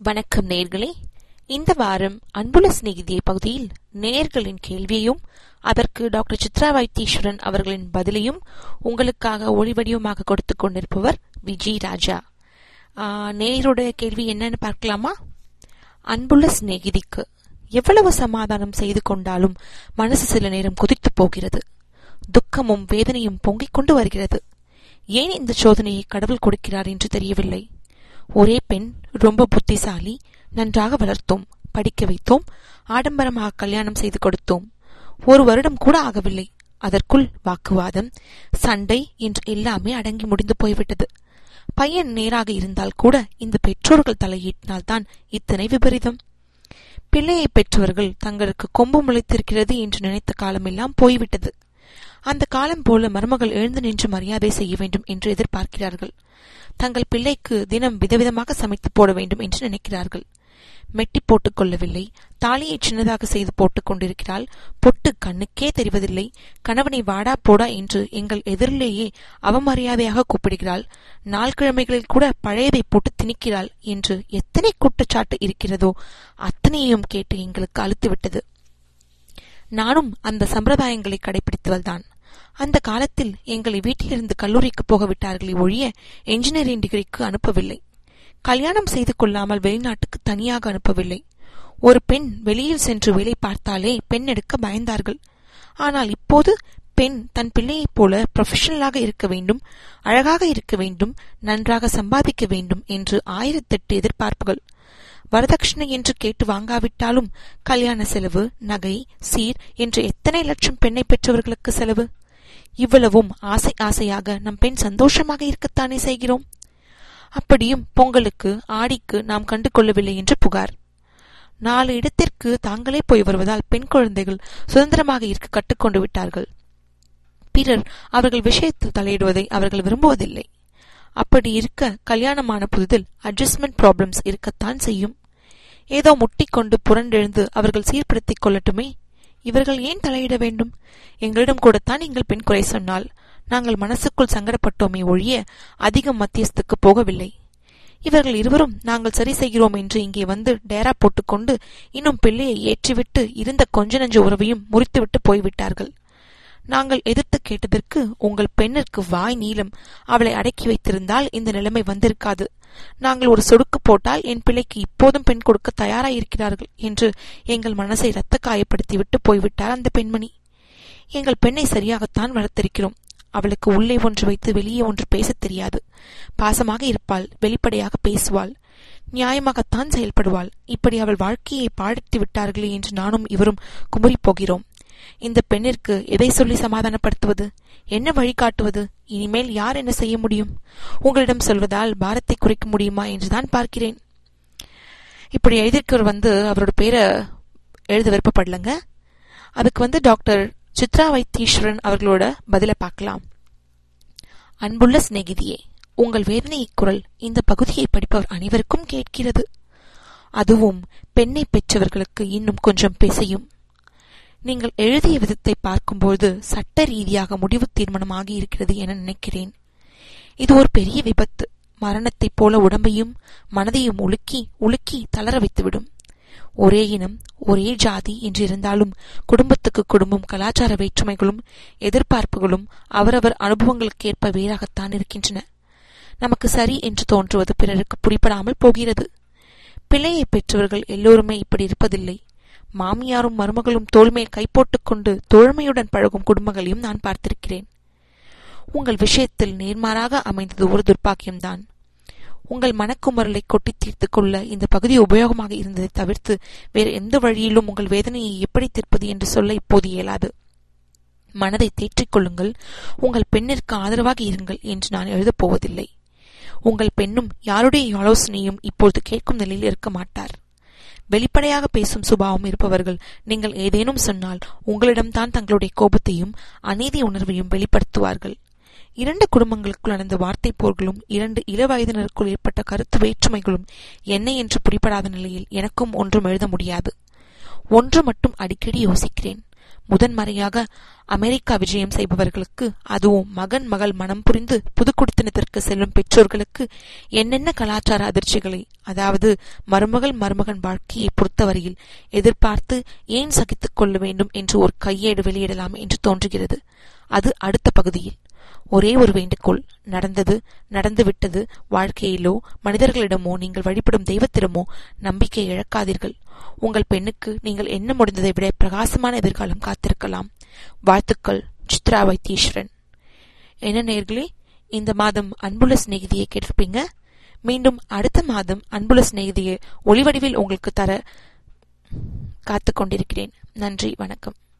வணக்கம் நேர்களே இந்த வாரம் அன்புள்ள சிநேகிதியை பகுதியில் நேயர்களின் கேள்வியையும் அதற்கு டாக்டர் சித்ரா வைத்தீஸ்வரன் அவர்களின் பதிலையும் உங்களுக்காக ஒளிவடிவமாக கொடுத்து கொண்டிருப்பவர் விஜய் ராஜா நேயருடைய கேள்வி என்னன்னு பார்க்கலாமா அன்புள்ள சிநேகிதிக்கு எவ்வளவு சமாதானம் செய்து கொண்டாலும் மனசு சில நேரம் கொதித்து போகிறது துக்கமும் வேதனையும் பொங்கிக் கொண்டு வருகிறது ஏன் இந்த சோதனையை கடவுள் கொடுக்கிறார் என்று தெரியவில்லை ஒரே பெண் ரொம்ப புத்திசாலி நன்றாக வளர்த்தோம் படிக்க வைத்தோம் ஆடம்பரமாக கல்யாணம் செய்து கொடுத்தோம் ஒரு வருடம் கூட ஆகவில்லை அதற்குள் வாக்குவாதம் சண்டை என்று எல்லாமே அடங்கி முடிந்து போய்விட்டது பையன் நேராக இருந்தால் கூட இந்த பெற்றோர்கள் தலையீட்டினால்தான் இத்தனை விபரீதம் பிள்ளையை பெற்றவர்கள் தங்களுக்கு கொம்பு முளைத்திருக்கிறது என்று நினைத்த காலமெல்லாம் போய்விட்டது அந்த காலம் போல மருமகள் எழுந்து நின்று மரியாதை செய்ய வேண்டும் என்று எதிர்பார்க்கிறார்கள் தங்கள் பிள்ளைக்கு தினம் விதவிதமாக சமைத்து போட வேண்டும் என்று நினைக்கிறார்கள் மெட்டி போட்டுக் கொள்ளவில்லை தாலியை சின்னதாக செய்து போட்டுக் கொண்டிருக்கிறாள் பொட்டு கண்ணுக்கே தெரிவதில்லை கணவனை வாடா போடா என்று எங்கள் எதிரிலேயே அவமரியாதையாக கூப்பிடுகிறாள் நாள்கிழமைகளில் கூட பழையதை போட்டு திணிக்கிறாள் என்று எத்தனை குற்றச்சாட்டு இருக்கிறதோ அத்தனையும் கேட்டு எங்களுக்கு அழுத்துவிட்டது நானும் அந்த சம்பிரதாயங்களை கடைபிடித்தவள்தான் அந்த காலத்தில் எங்களை வீட்டிலிருந்து கல்லூரிக்கு போக விட்டார்களே ஒழிய என்ஜினியரிங் டிகிரிக்கு அனுப்பவில்லை கல்யாணம் செய்து கொள்ளாமல் வெளிநாட்டுக்கு தனியாக அனுப்பவில்லை ஒரு பெண் வெளியில் சென்று வேலை பார்த்தாலே பெண் எடுக்க பயந்தார்கள் ஆனால் இப்போது பெண் தன் பிள்ளையைப் போல ப்ரொஃபஷனலாக இருக்க வேண்டும் அழகாக இருக்க வேண்டும் நன்றாக சம்பாதிக்க வேண்டும் என்று ஆயிரத்தெட்டு எதிர்பார்ப்புகள் வரதட்சணை என்று கேட்டு வாங்காவிட்டாலும் கல்யாண செலவு நகை சீர் என்று எத்தனை லட்சம் பெண்ணை பெற்றவர்களுக்கு செலவு இவ்வளவும் ஆசை ஆசையாக நம் பெண் சந்தோஷமாக இருக்கத்தானே செய்கிறோம் அப்படியும் பொங்கலுக்கு ஆடிக்கு நாம் கண்டு கொள்ளவில்லை என்று புகார் நாலு இடத்திற்கு தாங்களே போய் வருவதால் பெண் குழந்தைகள் சுதந்திரமாக இருக்க கற்றுக்கொண்டு விட்டார்கள் பிறர் அவர்கள் விஷயத்தில் தலையிடுவதை அவர்கள் விரும்புவதில்லை அப்படி இருக்க கல்யாணமான புதிதில் அட்ஜஸ்ட்மெண்ட் ப்ராப்ளம்ஸ் இருக்கத்தான் செய்யும் ஏதோ முட்டிக்கொண்டு புரண்டெழுந்து அவர்கள் சீர்படுத்திக் கொள்ளட்டுமே இவர்கள் ஏன் தலையிட வேண்டும் எங்களிடம் கூடத்தான் எங்கள் பெண் குறை சொன்னால் நாங்கள் மனசுக்குள் சங்கடப்பட்டோமே ஒழிய அதிகம் மத்தியஸ்துக்கு போகவில்லை இவர்கள் இருவரும் நாங்கள் சரி செய்கிறோம் என்று இங்கே வந்து டேரா போட்டுக்கொண்டு இன்னும் பிள்ளையை ஏற்றிவிட்டு இருந்த கொஞ்ச நஞ்ச உறவையும் முறித்துவிட்டு போய்விட்டார்கள் நாங்கள் எதிர்த்து கேட்டதற்கு உங்கள் பெண்ணிற்கு வாய் நீளம் அவளை அடக்கி வைத்திருந்தால் இந்த நிலைமை வந்திருக்காது நாங்கள் ஒரு சொடுக்கு போட்டால் என் பிள்ளைக்கு இப்போதும் பெண் கொடுக்க தயாராயிருக்கிறார்கள் என்று எங்கள் மனசை ரத்த காயப்படுத்தி விட்டு போய்விட்டார் அந்த பெண்மணி எங்கள் பெண்ணை சரியாகத்தான் வளர்த்திருக்கிறோம் அவளுக்கு உள்ளே ஒன்று வைத்து வெளியே ஒன்று பேசத் தெரியாது பாசமாக இருப்பாள் வெளிப்படையாக பேசுவாள் நியாயமாகத்தான் செயல்படுவாள் இப்படி அவள் வாழ்க்கையை பாடித்து விட்டார்களே என்று நானும் இவரும் குமுறிப் போகிறோம் இந்த பெண்ணிற்கு எதை சொல்லி சமாதானப்படுத்துவது என்ன வழிகாட்டுவது இனிமேல் யார் என்ன செய்ய முடியும் உங்களிடம் சொல்வதால் பாரத்தை குறைக்க முடியுமா என்றுதான் பார்க்கிறேன் இப்படி எழுதியிருக்கிறவர் வந்து அவரோட பேரை எழுத விருப்பப்படலங்க அதுக்கு வந்து டாக்டர் சித்ரா வைத்தீஸ்வரன் அவர்களோட பதில பார்க்கலாம் அன்புள்ள சிநேகிதியே உங்கள் வேதனை குரல் இந்த பகுதியை படிப்பவர் அனைவருக்கும் கேட்கிறது அதுவும் பெண்ணை பெற்றவர்களுக்கு இன்னும் கொஞ்சம் பேசையும் நீங்கள் எழுதிய விதத்தை பார்க்கும்போது சட்ட ரீதியாக முடிவு தீர்மானமாகி இருக்கிறது என நினைக்கிறேன் இது ஒரு பெரிய விபத்து மரணத்தைப் போல உடம்பையும் மனதையும் உலுக்கி உலுக்கி தளர வைத்துவிடும் ஒரே இனம் ஒரே ஜாதி என்றிருந்தாலும் குடும்பத்துக்கு குடும்பம் கலாச்சார வேற்றுமைகளும் எதிர்பார்ப்புகளும் அவரவர் அனுபவங்களுக்கேற்ப வேறாகத்தான் இருக்கின்றன நமக்கு சரி என்று தோன்றுவது பிறருக்கு புரிப்படாமல் போகிறது பிள்ளையை பெற்றவர்கள் எல்லோருமே இப்படி இருப்பதில்லை மாமியாரும் மருமகளும் தோல்மேல் கைப்போட்டுக் கொண்டு தோழ்மையுடன் பழகும் குடும்பங்களையும் நான் பார்த்திருக்கிறேன் உங்கள் விஷயத்தில் நேர்மாறாக அமைந்தது ஒரு துர்ப்பாக்கியம்தான் உங்கள் மனக்குமரலை கொட்டி தீர்த்து கொள்ள இந்த பகுதி உபயோகமாக இருந்ததை தவிர்த்து வேறு எந்த வழியிலும் உங்கள் வேதனையை எப்படி தீர்ப்பது என்று சொல்ல இப்போது இயலாது மனதை தேற்றிக் கொள்ளுங்கள் உங்கள் பெண்ணிற்கு ஆதரவாக இருங்கள் என்று நான் எழுதப் போவதில்லை உங்கள் பெண்ணும் யாருடைய ஆலோசனையும் இப்பொழுது கேட்கும் நிலையில் இருக்க மாட்டார் வெளிப்படையாக பேசும் சுபாவம் இருப்பவர்கள் நீங்கள் ஏதேனும் சொன்னால் உங்களிடம்தான் தங்களுடைய கோபத்தையும் அநீதி உணர்வையும் வெளிப்படுத்துவார்கள் இரண்டு குடும்பங்களுக்குள் நடந்த வார்த்தை போர்களும் இரண்டு இளவயதினருக்குள் ஏற்பட்ட கருத்து வேற்றுமைகளும் என்ன என்று புரிப்படாத நிலையில் எனக்கும் ஒன்றும் எழுத முடியாது ஒன்று மட்டும் அடிக்கடி யோசிக்கிறேன் முதன்மறையாக அமெரிக்கா விஜயம் செய்பவர்களுக்கு அதுவும் மகன் மகள் மனம் புரிந்து புதுக்குடித்தனத்திற்கு செல்லும் பெற்றோர்களுக்கு என்னென்ன கலாச்சார அதிர்ச்சிகளை அதாவது மருமகள் மருமகன் வாழ்க்கையை பொறுத்தவரையில் எதிர்பார்த்து ஏன் சகித்துக் கொள்ள வேண்டும் என்று ஒரு கையேடு வெளியிடலாம் என்று தோன்றுகிறது அது அடுத்த பகுதியில் ஒரே ஒரு வேண்டுகோள் நடந்தது நடந்துவிட்டது வாழ்க்கையிலோ மனிதர்களிடமோ நீங்கள் வழிபடும் தெய்வத்திடமோ நம்பிக்கை இழக்காதீர்கள் உங்கள் பெண்ணுக்கு நீங்கள் என்ன முடிந்ததை விட பிரகாசமான எதிர்காலம் காத்திருக்கலாம் வாழ்த்துக்கள் சித்ரா வைத்தீஸ்வரன் என்ன நேர்களே இந்த மாதம் அன்புள்ள சிநேகிதியை கேட்டிருப்பீங்க மீண்டும் அடுத்த மாதம் அன்புள்ள சிநேகிதியை ஒளிவடிவில் உங்களுக்கு தர காத்துக் கொண்டிருக்கிறேன் நன்றி வணக்கம்